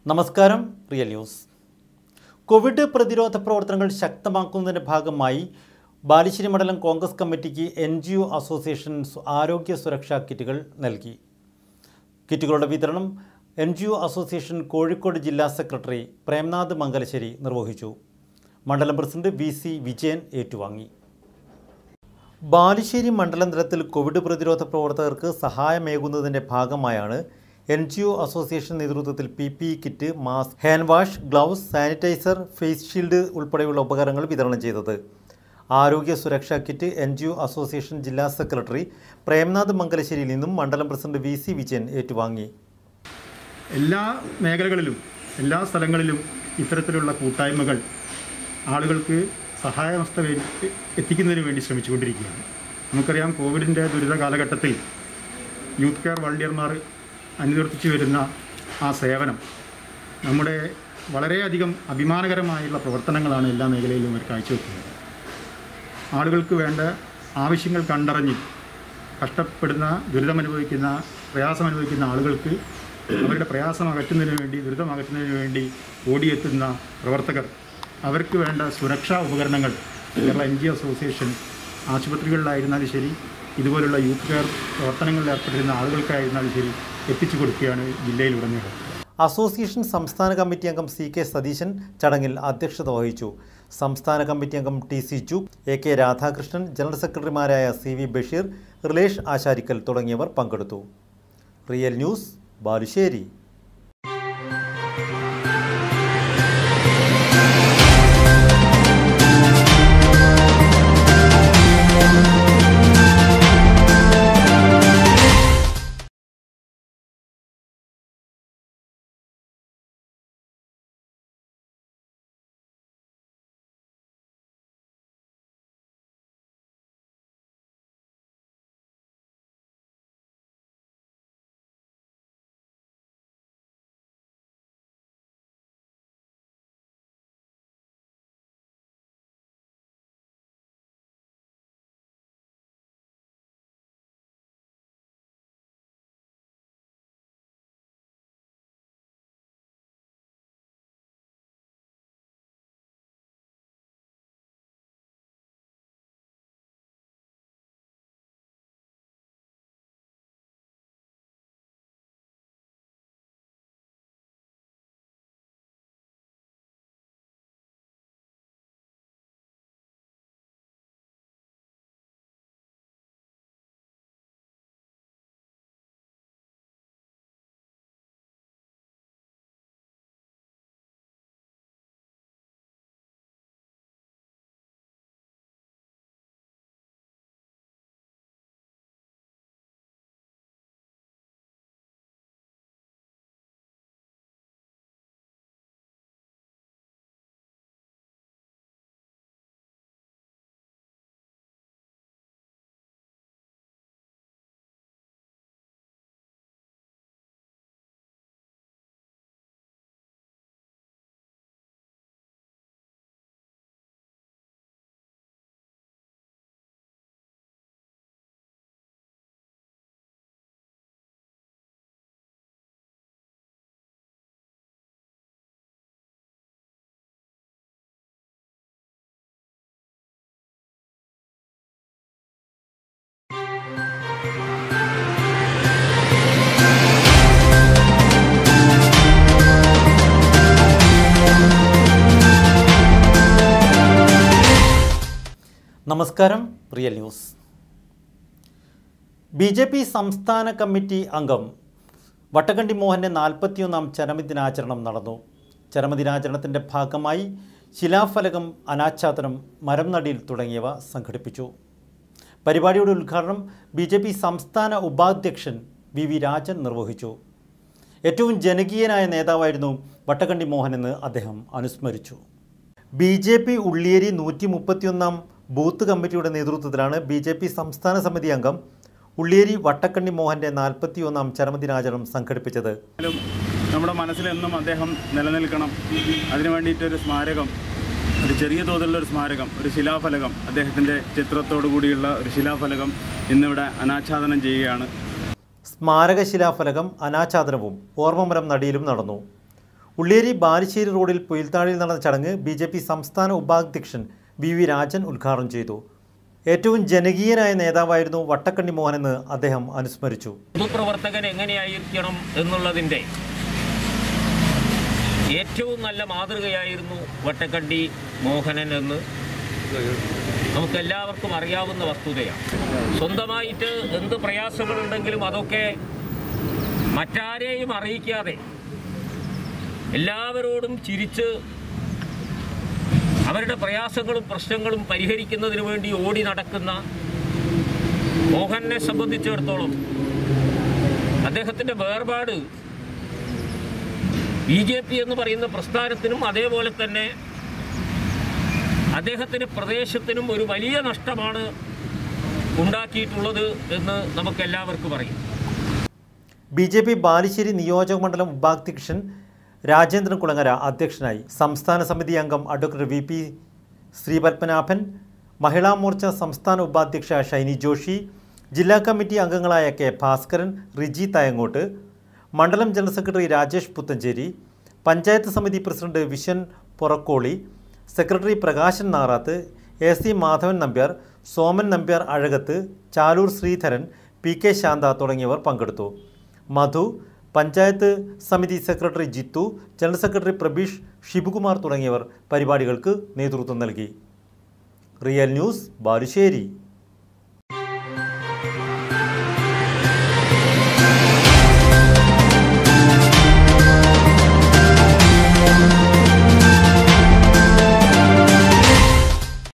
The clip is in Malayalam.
നമസ്കാരം റിയൽ ന്യൂസ് കോവിഡ് പ്രതിരോധ പ്രവർത്തനങ്ങൾ ശക്തമാക്കുന്നതിൻ്റെ ഭാഗമായി ബാലുശ്ശേരി മണ്ഡലം കോൺഗ്രസ് കമ്മിറ്റിക്ക് എൻ ജി ഒ അസോസിയേഷൻ സു- ആരോഗ്യ സുരക്ഷാ കിറ്റുകൾ നൽകി കിറ്റുകളുടെ വിതരണം N G O association Kozhikode ജില്ലാ സെക്രട്ടറി പ്രേംനാഥ് മംഗലശ്ശേരി നിർവഹിച്ചു മണ്ഡലം പ്രസിഡന്റ് വി സി വിജയൻ ഏറ്റുവാങ്ങി ബാലുശ്ശേരി മണ്ഡലം തലത്തിൽ കോവിഡ് പ്രതിരോധ പ്രവർത്തകർക്ക് സഹായമേകുന്നതിൻ്റെ ഭാഗമായാണ് എൻ ജി ഒ അസോസിയേഷൻ നേതൃത്വത്തിൽ P P E kit mask hand wash gloves sanitiser face shield ഉൾപ്പെടെയുള്ള ഉപകരണങ്ങൾ വിതരണം ചെയ്തത് ആരോഗ്യ സുരക്ഷാ kit N G O association ജില്ലാ സെക്രട്ടറി പ്രേംനാഥ് മംഗലശ്ശേരിയിൽ നിന്നും മണ്ഡലം പ്രസിഡന്റ് വി സി വിജയൻ ഏറ്റുവാങ്ങി എല്ലാ മേഖലകളിലും എല്ലാ സ്ഥലങ്ങളിലും ഇത്തരത്തിലുള്ള കൂട്ടായ്മകൾ ആളുകൾക്ക് സഹായാവസ്ഥ വേ- എത്തിക്കുന്നതിന് വേണ്ടി ശ്രമിച്ചുകൊണ്ടിരിക്കുകയാണ് നമുക്കറിയാം കോവിഡിൻ്റെ ദുരിത കാലഘട്ടത്തിൽ യൂത്ത് കെയർ വളണ്ടിയർമാർ അനുവർത്തിച്ചു വരുന്ന ആ സേവനം നമ്മുടെ വളരെയധികം അഭിമാനകരമായുള്ള പ്രവർത്തനങ്ങളാണ് എല്ലാ മേഖലയിലും അവർ കാഴ്ചവെക്കുന്നത് ആളുകൾക്ക് വേണ്ട ആവശ്യങ്ങൾ കണ്ടറിഞ്ഞ് കഷ്ടപ്പെടുന്ന ദുരിതമനുഭവിക്കുന്ന പ്രയാസമനുഭവിക്കുന്ന ആളുകൾക്ക് അവരുടെ പ്രയാസം അകറ്റുന്നതിന് വേണ്ടി ദുരിതം അകറ്റുന്നതിന് വേണ്ടി ഓടിയെത്തുന്ന പ്രവർത്തകർ അവർക്ക് വേണ്ട സുരക്ഷാ ഉപകരണങ്ങൾ കേരള എൻ ജി അസോസിയേഷൻ ആശുപത്രികളിലായിരുന്നാലും ശരി ഇതുപോലുള്ള യൂത്ത് കെയർ പ്രവർത്തനങ്ങളിൽ ഏർപ്പെട്ടിരുന്ന ആളുകൾക്കായിരുന്നാലും ശരി എത്തിച്ചു കൊടുക്കുകയാണ് ജില്ലയിലുടനീളം അസോസിയേഷൻ സംസ്ഥാന കമ്മിറ്റി അംഗം സി കെ സതീശൻ ചടങ്ങിൽ അധ്യക്ഷത വഹിച്ചു സംസ്ഥാന കമ്മിറ്റി അംഗം ടി സി ചു എ കെ രാധാകൃഷ്ണൻ ജനറൽ സെക്രട്ടറിമാരായ സി വി ബഷീർ റിലേഷ് ആശാരിക്കൽ തുടങ്ങിയവർ പങ്കെടുത്തു റിയൽ ന്യൂസ് ബാലുശ്ശേരി നമസ്കാരം real news B J P സംസ്ഥാന കമ്മിറ്റി അംഗം വട്ടക്കണ്ടി മോഹൻ്റെ നാൽപ്പത്തിയൊന്നാം ചരമദിനാചരണം നടന്നു ചരമദിനാചരണത്തിൻ്റെ ഭാഗമായി ശിലാഫലകം അനാച്ഛാദനം മരം നടീൽ തുടങ്ങിയവ സംഘടിപ്പിച്ചു പരിപാടിയുടെ ഉദ്ഘാടനം ബി ജെ പി സംസ്ഥാന ഉപാധ്യക്ഷൻ വി വി രാജൻ നിർവഹിച്ചു ഏറ്റവും ജനകീയനായ നേതാവായിരുന്നു വട്ടക്കണ്ടി മോഹനെന്ന് അദ്ദേഹം അനുസ്മരിച്ചു ബി ജെ പി ഉള്ളിയേരി നൂറ്റി മുപ്പത്തിയൊന്നാം ബൂത്ത് കമ്മിറ്റിയുടെ നേതൃത്വത്തിലാണ് ബി ജെ പി സംസ്ഥാന സമിതി അംഗം ഉള്ളിയേരി വട്ടക്കണ്ണി മോഹൻ്റെ നാൽപ്പത്തിയൊന്നാം ചരമദിനാചരണം സംഘടിപ്പിച്ചത് എന്നാലും നമ്മുടെ മനസ്സിലെന്നും അദ്ദേഹം നിലനിൽക്കണം അതിനു വേണ്ടിയിട്ടൊരു സ്മാരകം ഒരു ചെറിയ തോതിലുള്ള ഒരു സ്മാരകം ഒരു ശിലാഫലകം അദ്ദേഹത്തിൻ്റെ ചിത്രത്തോടു കൂടിയുള്ള ഒരു ശിലാഫലകം ഇന്നിവിടെ അനാച്ഛാദനം ചെയ്യുകയാണ് സ്മാരക ശിലാഫലകം അനാച്ഛാദനവും ഓർമ്മമരം നടിയിലും നടന്നു ഉള്ളിയേരി ബാലുശ്ശേരി റോഡിൽ പുയിൽത്താഴിയിൽ നടന്ന ചടങ്ങ് ബി ജെ പി സംസ്ഥാന ഉപാധ്യക്ഷൻ വി വി രാജൻ ഉദ്ഘാടനം ചെയ്തു ഏറ്റവും ജനകീയനായ നേതാവായിരുന്നു വട്ടക്കണ്ണി മോഹനെന്ന് അദ്ദേഹം അനുസ്മരിച്ചു പൊതുപ്രവർത്തകൻ എങ്ങനെയായിരിക്കണം എന്നുള്ളതിൻ്റെ ഏറ്റവും നല്ല മാതൃകയായിരുന്നു വട്ടക്കണ്ടി മോഹനൻ എന്ന് നമുക്കെല്ലാവർക്കും അറിയാവുന്ന വസ്തുതയാണ് സ്വന്തമായിട്ട് എന്ത് പ്രയാസങ്ങളുണ്ടെങ്കിലും അതൊക്കെ മറ്റാരെയും അറിയിക്കാതെ എല്ലാവരോടും ചിരിച്ച് അവരുടെ പ്രയാസങ്ങളും പ്രശ്നങ്ങളും പരിഹരിക്കുന്നതിന് വേണ്ടി ഓടി നടക്കുന്ന മോഹനെ സംബന്ധിച്ചിടത്തോളം അദ്ദേഹത്തിൻ്റെ വേർപാട് ബി ജെ പി എന്ന് പറയുന്ന പ്രസ്ഥാനത്തിനും അതേപോലെ തന്നെ അദ്ദേഹത്തിൻ്റെ പ്രദേശത്തിനും ഒരു വലിയ നഷ്ടമാണ് ഉണ്ടാക്കിയിട്ടുള്ളത് എന്ന് നമുക്കെല്ലാവർക്കും അറിയാം ബി ജെ പി ബാലുശ്ശേരി നിയോജക മണ്ഡലം ഉപാധ്യക്ഷൻ രാജേന്ദ്രൻ കുളങ്ങര അധ്യക്ഷനായി സംസ്ഥാന സമിതി അംഗം advocate V P Sreepadmanabhan Mahila Morcha സംസ്ഥാന ഉപാധ്യക്ഷ ഷൈനി ജോഷി ജില്ലാ കമ്മിറ്റി അംഗങ്ങളായ കെ ഭാസ്കരൻ റിജി തയങ്ങോട്ട് മണ്ഡലം ജനറൽ സെക്രട്ടറി രാജേഷ് പുത്തഞ്ചേരി പഞ്ചായത്ത് സമിതി president Vishan Porakkoli secretary Prakashan Narath A C Madhavan Nambiar Soman Nambiar Azhakath Chalur Sreedharan P K Shantha തുടങ്ങിയവർ പങ്കെടുത്തു മധു പഞ്ചായത്ത് സമിതി secretary Jithu general secretary Prabeesh Shibukumar തുടങ്ങിയവർ പരിപാടികൾക്ക് നേതൃത്വം നൽകി റിയൽ ന്യൂസ് ബാലുശ്ശേരി